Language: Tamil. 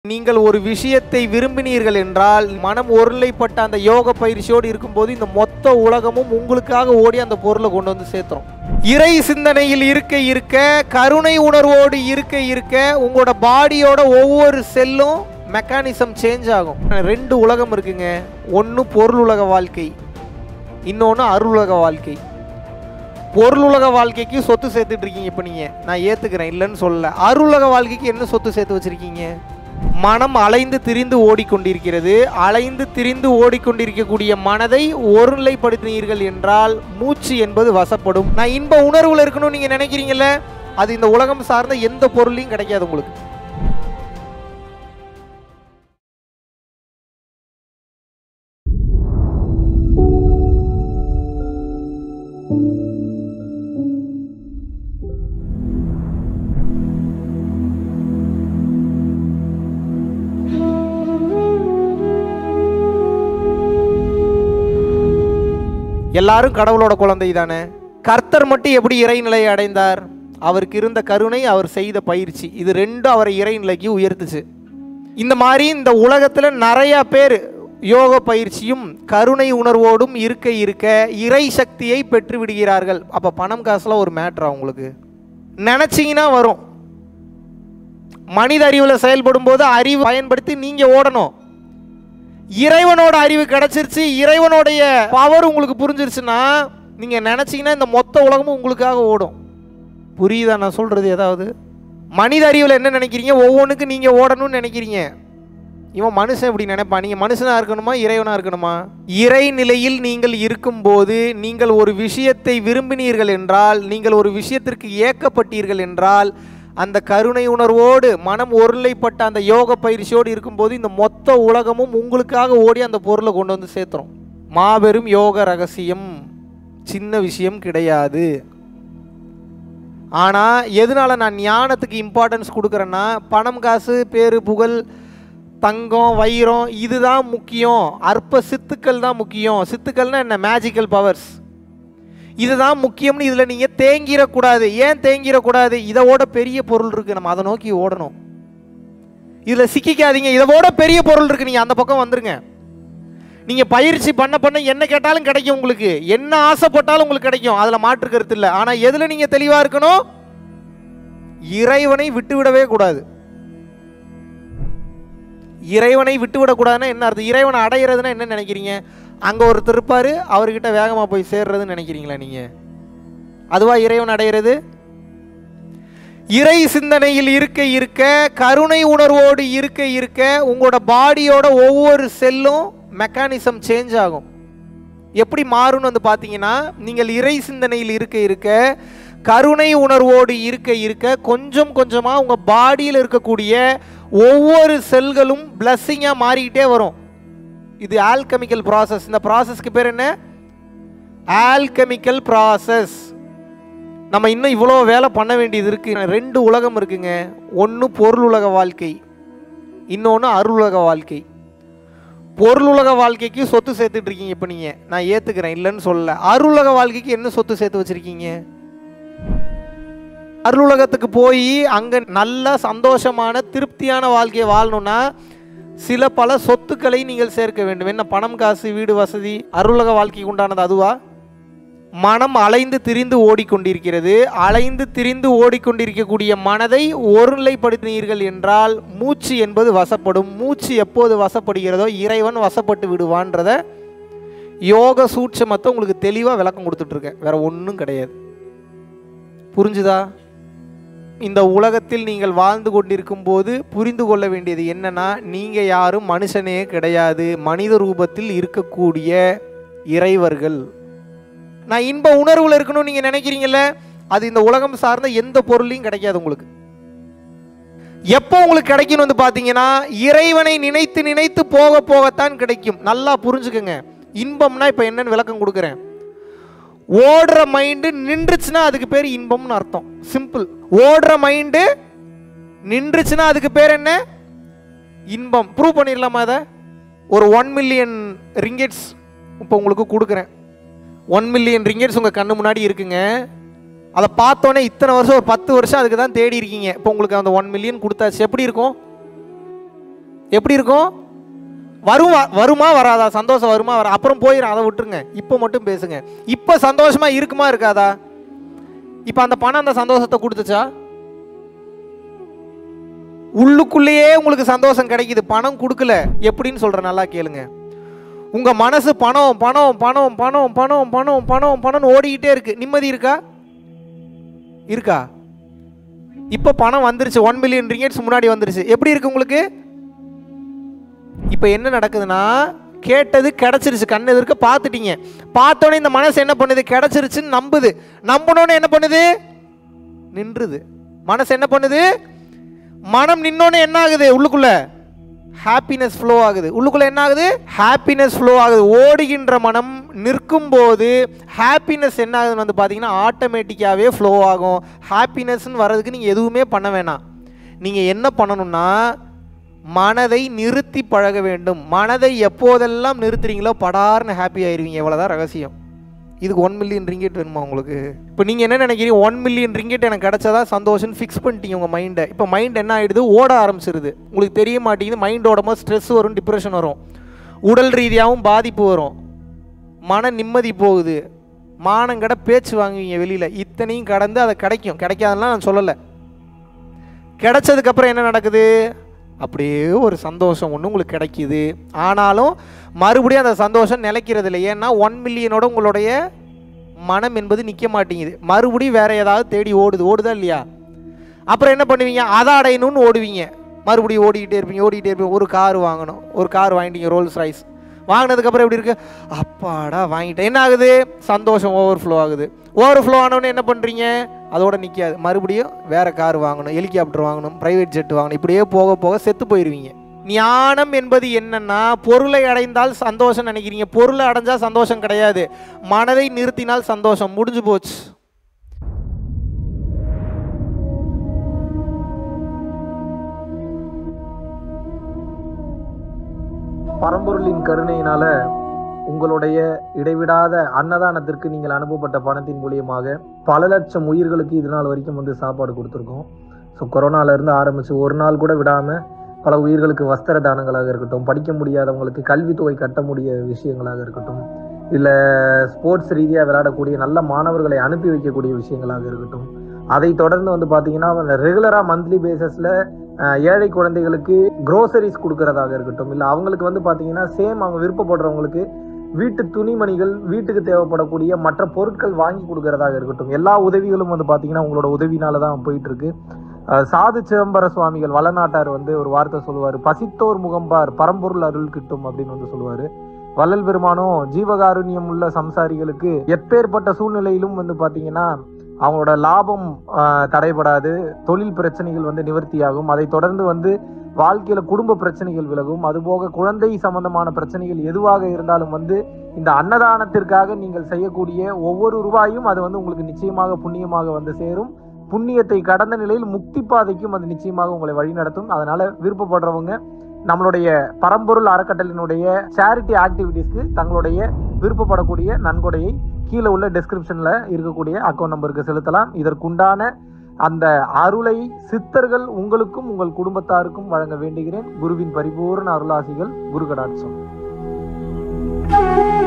நீங்கள் ஒரு விஷயத்தை விரும்பினீர்கள் என்றால் மனம் ஒருநிலைப்பட்ட அந்த யோக பயிற்சியோடு இருக்கும்போது இந்த மொத்த உலகமும் உங்களுக்காக ஓடி அந்த பொருளை கொண்டு வந்து சேர்த்துரும் இறை சிந்தனையில் இருக்க இருக்க கருணை உணர்வோடு இருக்க இருக்க உங்களோட பாடியோட ஒவ்வொரு செல்லும் மெக்கானிசம் சேஞ்ச் ஆகும் ரெண்டு உலகம் இருக்குங்க ஒன்று பொருள் உலக வாழ்க்கை இன்னொன்று அருளுலக வாழ்க்கை பொருள் உலக வாழ்க்கைக்கு சொத்து சேர்த்துட்டு இருக்கீங்க இப்போ நீங்கள் நான் ஏற்றுக்கிறேன் இல்லைன்னு சொல்லல அருளுலக வாழ்க்கைக்கு என்ன சொத்து சேர்த்து வச்சுருக்கீங்க மனம் அலைந்து திரிந்து ஓடிக்கொண்டிருக்கிறது அலைந்து திரிந்து ஓடிக்கொண்டிருக்கக்கூடிய மனதை ஒருநிலைப்படுத்தினீர்கள் என்றால் மூச்சு என்பது வசப்படும் நான் இன்ப உணர்வுல இருக்கணும்னு நீங்கள் நினைக்கிறீங்கல்ல அது இந்த உலகம் சார்ந்த எந்த பொருளையும் கிடைக்காது உங்களுக்கு எல்லாரும் கடவுளோட குழந்தை தானே கர்த்தர் மட்டும் எப்படி இறைநிலையை அடைந்தார் அவருக்கு இருந்த கருணை அவர் செய்த பயிற்சி இது ரெண்டும் அவரை இறைநிலைக்கு உயர்த்துச்சு இந்த மாதிரி இந்த உலகத்தில் நிறைய பேர் யோக பயிற்சியும் கருணை உணர்வோடும் இருக்க இருக்க இறை சக்தியை பெற்று விடுகிறார்கள் அப்போ பணம் காசுலாம் ஒரு மேட்ரா உங்களுக்கு நினச்சிங்கன்னா வரும் மனித அறிவில் செயல்படும் போது அறிவு பயன்படுத்தி நீங்கள் ஓடணும் இறைவனோட அறிவு கிடைச்சிருச்சு இறைவனுடைய பவர் உங்களுக்கு புரிஞ்சிருச்சுன்னா நீங்கள் நினச்சிங்கன்னா இந்த மொத்த உலகமும் உங்களுக்காக ஓடும் புரியுதா நான் சொல்கிறது ஏதாவது மனித அறிவில் என்ன நினைக்கிறீங்க ஒவ்வொன்றுக்கு நீங்கள் ஓடணும்னு நினைக்கிறீங்க இவன் மனுஷன் இப்படி நினைப்பான் நீங்கள் மனுஷனாக இருக்கணுமா இறைவனாக இருக்கணுமா இறை நிலையில் நீங்கள் இருக்கும்போது நீங்கள் ஒரு விஷயத்தை விரும்பினீர்கள் என்றால் நீங்கள் ஒரு விஷயத்திற்கு ஏக்கப்பட்டீர்கள் என்றால் அந்த கருணை உணர்வோடு மனம் ஒருநிலைப்பட்ட அந்த யோக பயிற்சியோடு இருக்கும்போது இந்த மொத்த உலகமும் உங்களுக்காக ஓடி அந்த பொருளை கொண்டு வந்து சேர்த்துரும் மாபெரும் யோக ரகசியம் சின்ன விஷயம் கிடையாது ஆனால் எதனால நான் ஞானத்துக்கு இம்பார்ட்டன்ஸ் கொடுக்குறேன்னா பணம் காசு பேரு புகழ் தங்கம் வைரம் இதுதான் முக்கியம் அற்ப சித்துக்கள் தான் முக்கியம் சித்துக்கள்னா என்ன மேஜிக்கல் பவர்ஸ் இதுதான் முக்கியம்னு இதில் நீங்கள் தேங்கிடக்கூடாது ஏன் தேங்கிடக்கூடாது இதோட பெரிய பொருள் இருக்குது நம்ம அதை நோக்கி ஓடணும் இதில் சிக்கிக்காதீங்க இதோட பெரிய பொருள் இருக்குது நீங்கள் அந்த பக்கம் வந்துருங்க நீங்கள் பயிற்சி பண்ண பண்ண என்ன கேட்டாலும் கிடைக்கும் உங்களுக்கு என்ன ஆசைப்பட்டாலும் உங்களுக்கு கிடைக்கும் அதில் மாற்று கருத்து இல்லை ஆனால் எதில் நீங்கள் தெளிவாக இருக்கணும் இறைவனை விட்டுவிடவே கூடாது இறைவனை விட்டுவிடக்கூடாதுன்னா என்ன அர்த்தம் இறைவனை அடையிறதுன்னா என்ன நினைக்கிறீங்க அங்கே ஒருத்தர் இருப்பார் அவர்கிட்ட வேகமாக போய் சேர்றதுன்னு நினைக்கிறீங்களா நீங்கள் அதுவா இறைவன் அடையிறது இறை சிந்தனையில் இருக்க இருக்க கருணை உணர்வோடு இருக்க இருக்க உங்களோட பாடியோட ஒவ்வொரு செல்லும் மெக்கானிசம் சேஞ்ச் ஆகும் எப்படி மாறும்னு வந்து பார்த்தீங்கன்னா நீங்கள் இறை சிந்தனையில் இருக்க இருக்க கருணை உணர்வோடு இருக்க இருக்க கொஞ்சம் கொஞ்சமாக உங்கள் பாடியில் இருக்கக்கூடிய ஒவ்வொரு செல்களும் பிளஸ்ஸிங்காக மாறிக்கிட்டே வரும் இது ஆல்கெமிக்கல் ப்ராசஸ் இந்த ப்ராசஸ்க்கு பேர் என்ன ஆல்கெமிக்கல் ப்ராசஸ் நம்ம இன்னும் இவ்வளோ வேலை பண்ண வேண்டியது இருக்குது ரெண்டு உலகம் இருக்குங்க ஒன்று பொருள் உலக வாழ்க்கை இன்னொன்று அருளுலக வாழ்க்கை பொருள் உலக வாழ்க்கைக்கு சொத்து சேர்த்துட்டு இருக்கீங்க இப்போ நீங்கள் நான் ஏற்றுக்கிறேன் இல்லைன்னு சொல்லல அருளுலக வாழ்க்கைக்கு என்ன சொத்து சேர்த்து வச்சுருக்கீங்க அருளுலகத்துக்கு போய் அங்கே நல்ல சந்தோஷமான திருப்தியான வாழ்க்கையை வாழணும்னா சில பல சொத்துக்களை நீங்கள் சேர்க்க வேண்டும் என்ன பணம் காசு வீடு வசதி அருளுலக வாழ்க்கைக்கு உண்டானது அதுவா மனம் அலைந்து திரிந்து ஓடிக்கொண்டிருக்கிறது அலைந்து திரிந்து ஓடிக்கொண்டிருக்கக்கூடிய மனதை ஒருநிலைப்படுத்தினீர்கள் என்றால் மூச்சு என்பது வசப்படும் மூச்சு எப்போது வசப்படுகிறதோ இறைவன் வசப்பட்டு விடுவான்றத யோக சூட்சமத்தை உங்களுக்கு தெளிவாக விளக்கம் கொடுத்துட்ருக்கேன் வேற ஒன்றும் கிடையாது புரிஞ்சுதா இந்த உலகத்தில் நீங்கள் வாழ்ந்து கொண்டிருக்கும் போது புரிந்து கொள்ள வேண்டியது என்னன்னா நீங்கள் யாரும் மனுஷனே கிடையாது மனித ரூபத்தில் இருக்கக்கூடிய இறைவர்கள் நான் இன்ப உணர்வில் இருக்கணும்னு நீங்கள் நினைக்கிறீங்கல்ல அது இந்த உலகம் சார்ந்த எந்த பொருளையும் கிடைக்காது உங்களுக்கு எப்போ உங்களுக்கு கிடைக்கும்னு வந்து பார்த்தீங்கன்னா இறைவனை நினைத்து நினைத்து போக போகத்தான் கிடைக்கும் நல்லா புரிஞ்சுக்கோங்க இன்பம்னா இப்போ என்னன்னு விளக்கம் கொடுக்குறேன் ஓடுற மைண்டு நின்றுச்சுன்னா அதுக்கு பேர் இன்பம்னு அர்த்தம் சிம்பிள் ஓடுற மைண்டு நின்றுச்சுன்னா அதுக்கு பேர் என்ன இன்பம் ப்ரூவ் பண்ணிடலாமா அதை ஒரு ஒன் மில்லியன் ரிங்கெட்ஸ் இப்போ உங்களுக்கு கொடுக்குறேன் ஒன் மில்லியன் ரிங்கெட்ஸ் உங்கள் கண்ணு முன்னாடி இருக்குங்க அதை பார்த்தோன்னே இத்தனை வருஷம் ஒரு பத்து வருஷம் அதுக்கு தான் தேடி இருக்கீங்க இப்போ உங்களுக்கு அந்த ஒன் மில்லியன் கொடுத்தாச்சு எப்படி இருக்கும் எப்படி இருக்கும் வரும் வ- வருமா வராதா சந்தோஷம் வருமா வரா அப்புறம் போயிடும் அதை விட்டுருங்க இப்போ மட்டும் பேசுங்க இப்போ சந்தோஷமா இருக்குமா இருக்காதா இப்போ அந்த பணம் அந்த சந்தோஷத்தை கொடுத்துச்சா உள்ளுக்குள்ளேயே உங்களுக்கு சந்தோஷம் கிடைக்குது பணம் கொடுக்கல எப்படின்னு சொல்ற நல்லா கேளுங்க உங்க மனசு பணம் பணம் பணம் பணம் பணம் பணம் பணம் பணம்னு ஓடிக்கிட்டே இருக்கு நிம்மதி இருக்கா இருக்கா இப்போ பணம் வந்துருச்சு ஒன் மில்லியன் ரிங்கெட்ஸ் முன்னாடி வந்துருச்சு எப்படி இருக்கு உங்களுக்கு இப்போ என்ன நடக்குதுன்னா கேட்டது கிடைச்சிருச்சு கண் எதிர்க்க பார்த்துட்டீங்க பார்த்தோன்னே இந்த மனசு என்ன பண்ணுது கிடைச்சிருச்சுன்னு நம்புது நம்பினோன்னு என்ன பண்ணுது நின்றுது மனசு என்ன பண்ணுது மனம் நின்னோன்னு என்ன ஆகுது உள்ளுக்குள்ள ஹாப்பினஸ் ஃப்ளோ ஆகுது உள்ளுக்குள்ள என்ன ஆகுது ஹாப்பினஸ் ஃப்ளோ ஆகுது ஓடுகின்ற மனம் நிற்கும் போது ஹாப்பினஸ் என்ன ஆகுதுன்னு வந்து பார்த்தீங்கன்னா ஆட்டோமேட்டிக்காகவே ஃப்ளோ ஆகும் ஹாப்பினஸ்ன்னு வர்றதுக்கு நீங்கள் எதுவுமே பண்ண வேணாம் நீங்கள் என்ன பண்ணணும்னா மனதை நிறுத்தி பழக வேண்டும் மனதை எப்போதெல்லாம் நிறுத்துறீங்களோ படார்னு ஹாப்பி ஆயிருவீங்க இவ்வளோதான் ரகசியம் இதுக்கு ஒன் மில்லியன் ரிங்கெட் வேணுமா உங்களுக்கு இப்போ நீங்கள் என்ன நினைக்கிறீங்க ஒன் மில்லியன் ரிங்கெட் எனக்கு கிடைச்சதா சந்தோஷம் ஃபிக்ஸ் பண்ணிட்டீங்க உங்கள் மைண்டை இப்போ மைண்ட் என்ன ஆகிடுது ஓட ஆரம்பிச்சிருது உங்களுக்கு தெரிய மாட்டேங்குது மைண்ட் ஓடும்போது ஸ்ட்ரெஸ் வரும் டிப்ரெஷன் வரும் உடல் ரீதியாகவும் பாதிப்பு வரும் மன நிம்மதி போகுது மானங்கட பேச்சு வாங்குவீங்க வெளியில் இத்தனையும் கடந்து அதை கிடைக்கும் கிடைக்காதுலாம் நான் சொல்லலை கிடைச்சதுக்கப்புறம் என்ன நடக்குது அப்படியே ஒரு சந்தோஷம் ஒன்று உங்களுக்கு கிடைக்குது ஆனாலும் மறுபடியும் அந்த சந்தோஷம் நிலைக்கிறது இல்லை ஏன்னா ஒன் மில்லியனோட உங்களுடைய மனம் என்பது நிற்க மாட்டேங்குது மறுபடியும் வேற ஏதாவது தேடி ஓடுது ஓடுதா இல்லையா அப்புறம் என்ன பண்ணுவீங்க அதை அடையணும்னு ஓடுவீங்க மறுபடியும் ஓடிக்கிட்டே இருப்பீங்க ஓடிக்கிட்டே இருப்பீங்க ஒரு கார் வாங்கணும் ஒரு கார் வாங்கிட்டீங்க ரோல்ஸ் ரைஸ் வாங்கினதுக்கப்புறம் எப்படி இருக்கு அப்பாடா வாங்கிட்டேன் என்ன ஆகுது சந்தோஷம் ஓவர்ஃப்ளோ ஆகுது ஓவர்ஃப்ளோ ஆனோடனே என்ன பண்ணுறீங்க அதோட நிற்காது மறுபடியும் வேற கார் வாங்கணும் ஹெலிகாப்டர் வாங்கணும் பிரைவேட் ஜெட் வாங்கணும் இப்படியே போக போக செத்து போயிடுவீங்க ஞானம் என்பது என்னன்னா பொருளை அடைந்தால் சந்தோஷம் நினைக்கிறீங்க பொருளை அடைஞ்சா சந்தோஷம் கிடையாது மனதை நிறுத்தினால் சந்தோஷம் முடிஞ்சு போச்சு பரம்பொருளின் கருணையினால உங்களுடைய இடைவிடாத அன்னதானத்திற்கு நீங்கள் அனுப்பப்பட்ட பணத்தின் மூலியமாக பல லட்சம் உயிர்களுக்கு இது நாள் வரைக்கும் வந்து சாப்பாடு கொடுத்துருக்கோம் ஸோ கொரோனால இருந்து ஆரம்பிச்சு ஒரு நாள் கூட விடாம பல உயிர்களுக்கு வஸ்திர தானங்களாக இருக்கட்டும் படிக்க முடியாதவங்களுக்கு கல்வித்தொகை கட்ட முடிய விஷயங்களாக இருக்கட்டும் இல்லை ஸ்போர்ட்ஸ் ரீதியாக விளையாடக்கூடிய நல்ல மாணவர்களை அனுப்பி வைக்கக்கூடிய விஷயங்களாக இருக்கட்டும் அதை தொடர்ந்து வந்து பார்த்தீங்கன்னா ரெகுலராக மந்த்லி பேசிஸில் ஏழை குழந்தைகளுக்கு க்ரோசரிஸ் கொடுக்கறதாக இருக்கட்டும் இல்லை அவங்களுக்கு வந்து பார்த்தீங்கன்னா சேம் அவங்க விருப்பப்படுறவங்களுக்கு வீட்டு துணிமணிகள் வீட்டுக்கு தேவைப்படக்கூடிய மற்ற பொருட்கள் வாங்கி கொடுக்கறதாக இருக்கட்டும் எல்லா உதவிகளும் வந்து பார்த்தீங்கன்னா உங்களோட உதவினால தான் போயிட்டு இருக்கு அஹ் சாது சிதம்பர சுவாமிகள் வளநாட்டார் வந்து ஒரு வார்த்தை சொல்லுவார் பசித்தோர் முகம்பார் பரம்பொருள் அருள் கிட்டும் அப்படின்னு வந்து சொல்லுவாரு வள்ளல் பெருமானும் ஜீவகாருண்யம் உள்ள சம்சாரிகளுக்கு எப்பேற்பட்ட சூழ்நிலையிலும் வந்து பாத்தீங்கன்னா அவங்களோட லாபம் ஆஹ், தடைபடாது தொழில் பிரச்சனைகள் வந்து நிவர்த்தியாகும் அதை தொடர்ந்து வந்து வாழ்க்கையில குடும்ப பிரச்சனைகள் விலகும் அதுபோக குழந்தை சம்பந்தமான பிரச்சனைகள் எதுவாக இருந்தாலும் வந்து இந்த அன்னதானத்திற்காக நீங்கள் செய்யக்கூடிய ஒவ்வொரு ரூபாயும் அது வந்து உங்களுக்கு நிச்சயமாக புண்ணியமாக வந்து சேரும் புண்ணியத்தை கடந்த நிலையில் முக்தி பாதைக்கும் அது நிச்சயமாக உங்களை வழிநடத்தும் அதனால விருப்பப்படுறவங்க நம்மளுடைய பரம்பொருள் அறக்கட்டளினுடைய சேரிட்டி ஆக்டிவிட்டீஸ்க்கு தங்களுடைய விருப்பப்படக்கூடிய நன்கொடையை கீழே உள்ள டெஸ்கிரிப்ஷன்ல இருக்கக்கூடிய அக்கௌண்ட் நம்பருக்கு செலுத்தலாம் இதற்குண்டான அந்த அருளை சித்தர்கள் உங்களுக்கும் உங்கள் குடும்பத்தாருக்கும் வழங்க வேண்டுகிறேன் குருவின் பரிபூர்ண அருளாசிகள் குரு கடாட்சம்